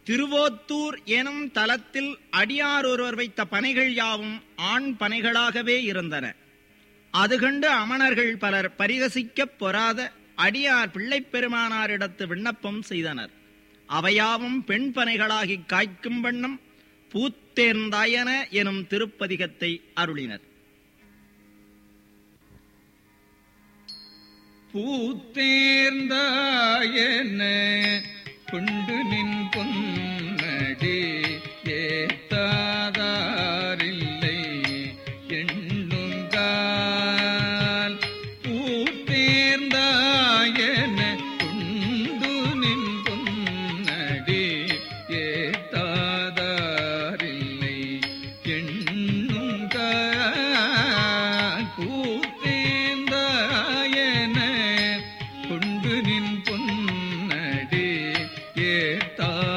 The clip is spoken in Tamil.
திருவோத்தூர் எனும் தலத்தில் அடியார் ஒருவர் வைத்த பனைகள் யாவும் ஆண் பனைகளாகவே இருந்தன அது கண்டு அமணர்கள் பலர் பரிகசிக்கப் பொறாத அடியார் பிள்ளைப் பெருமானாரிடத்து விண்ணப்பம் செய்தனர் அவையாவும் பெண் பனைகளாகி காய்க்கும் வண்ணம் பூத்தேர்ந்தாயன எனும் திருப்பதிகத்தை அருளினர் பூத்தேர்ந்தாயன கொண்டு நின் பொன்னடி ஏத்தாதாரில்லை எண்ணுங்கால் பூத்தேர்ந்தாயன கொண்டு நின் பொன்னடி ஏத்தாதாரில்லை எண்ணுங்கால் பூத்தேர்ந்தாயன கொண்டு நின் பொன்னடி ஏத்தாதாரில்லை